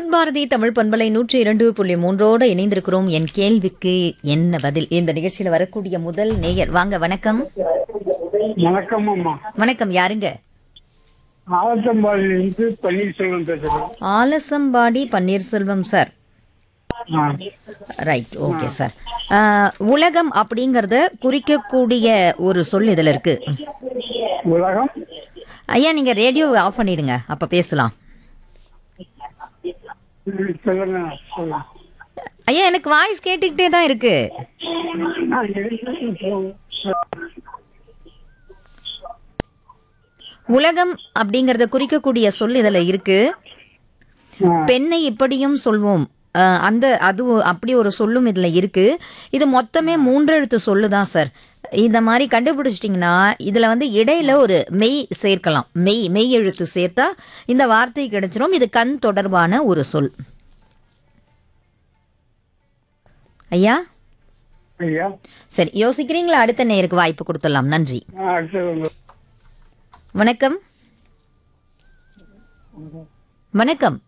விவத் பாரதி தமிழ் பண்பலை நூற்றி இரண்டு புள்ளி மூன்றோடு இணைந்திருக்கிறோம் என் கேள்விக்கு என்ன பதில் இந்த நிகழ்ச்சியில வரக்கூடிய முதல் நேயர் வாங்க வணக்கம் வணக்கம் அம்மா வணக்கம் யாருங்க ஆலத்தம்பாடியிலிருந்து பன்னீர்செல்வம் பேசுறேன் ஆலசம்பாடி பன்னீர்செல்வம் சார் ஆ. ரைட் ஓகே சார் ஆஹ், உலகம் அப்படிங்கறத குறிக்கக்கூடிய ஒரு சொல் இதுல இருக்கு உலகம் ஐயா நீங்க ரேடியோவை ஆஃப் பண்ணிடுங்க அப்ப பேசலாம் ம், சொல்லுங்க சொல்லுங்க ஐயா எனக்கு வாய்ஸ் கேட்டுக்கிட்டே தான் இருக்கு ஆ, இருக்கு. உலகம் அப்படிங்கறத குறிக்கக்கூடிய சொல் இதுல இருக்கு ஆ, பெண்ணை இப்படியும் சொல்வோம் அஹ், அந்த அது அப்படி ஒரு சொல்லும் இதுல இருக்கு இது மொத்தமே மூன்றெழுத்து சொல்லு தான் சார் இந்த மாதிரி கண்டுபிடிச்சிட்டிங்கன்னா இதுல வந்து இடையில ஒரு மெய் சேர்க்கலாம் மெய் மெய் எழுத்து சேர்த்தா இந்த வார்த்தை கிடைச்சிரும் இது கண் தொடர்பான ஒரு சொல் ஐயா ஐயா சரி யோசிக்கிறீங்களா அடுத்த நேருக்கு வாய்ப்பு கொடுத்துடலாம் நன்றி ஆ, அடுத்தது உங்க- வணக்கம் வணக்கம்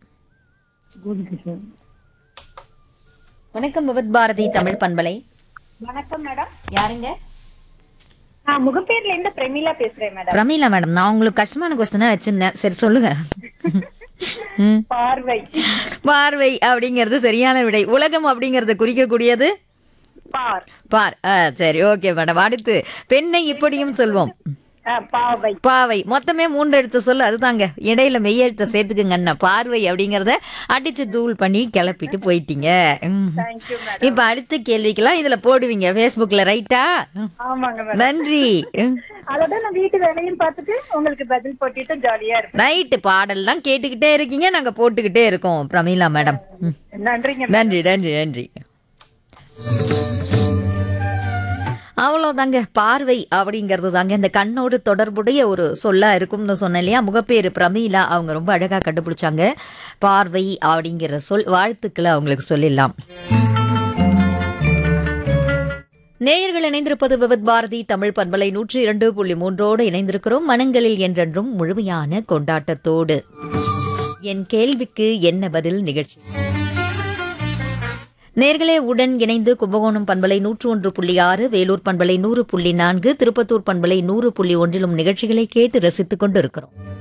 வணக்கம் விவத் பாரதி தமிழ் பண்பலை வணக்கம் மேடம் யாருங்க நான் முகப்பேர்ல இருந்து பிரமிளா பேசுறேன் மேடம் பிரமீளா மேடம் நான் உங்களுக்கு கஷ்டமான கொஸ்டினா வச்சிருந்தேன் சரி சொல்லுங்க ம். பார்வை பார்வை அப்படிங்கிறது சரியான விடை உலகம் அப்படிங்கறத குறிக்கக்கூடியது பார் பார் ஆ, சரி ஓகே மேடம் அடுத்து பெண்ணை இப்படியும் சொல்வோம் ஆ, பாவை பாவை மொத்தமே மூன்று எழுத்து சொல்லு அதுதாங்க இடையில மெய்யெழுத்தை சேர்த்துக்குங்க அண்ணா பார்வை அப்படிங்கறத அடிச்சு தூள் பண்ணி கிளப்பிட்டு போயிட்டீங்க ம். தேங்க்யூ மேடம் இப்ப அடுத்த கேள்விக்கெல்லாம் இதுல போடுவீங்க Facebookல ரைட்டா ஆமாங்க மேடம் நன்றி அதோட நான் வீட்டு வேலையும் பார்த்துட்டு உங்களுக்கு பதில் போட்டுட்டு ஜாலியா இருப்பேன் ரைட்டு பாடல்லாம் கேட்டுக்கிட்டே இருக்கீங்க நாங்க போட்டுக்கிட்டே இருக்கோம் பிரமீளா மேடம் ம். நன்றிங்க நன்றி நன்றி நன்றி அவ்வளோதாங்க பார்வை அப்படிங்கிறது தாங்க இந்த கண்ணோடு தொடர்புடைய ஒரு சொல்லா இருக்கும்னு சொன்னேன் இல்லையா முகப்பேரு பிரமீளா அவங்க ரொம்ப அழகா கண்டுபிடிச்சாங்க பார்வை அப்படிங்கிற சொல் வாழ்த்துக்களை அவங்களுக்கு சொல்லிடலாம் நேயர்கள் இணைந்திருப்பது விவத் பாரதி தமிழ் பண்பலை நூற்றி இரண்டு புள்ளி மூன்றோடு இணைந்திருக்கிறோம் மனங்களில் என்றென்றும் முழுமையான கொண்டாட்டத்தோடு என் கேள்விக்கு என்ன பதில் நிகழ்ச்சி நேர்களே உடன் இணைந்து கும்பகோணம் பண்பலை நூற்று ஒன்று புள்ளி ஆறு வேலூர் பண்பலை நூறு புள்ளி நான்கு திருப்பத்தூர் பண்பலை நூறு புள்ளி ஒன்றிலும் நிகழ்ச்சிகளை கேட்டு ரசித்துக் கொண்டிருக்கிறோம்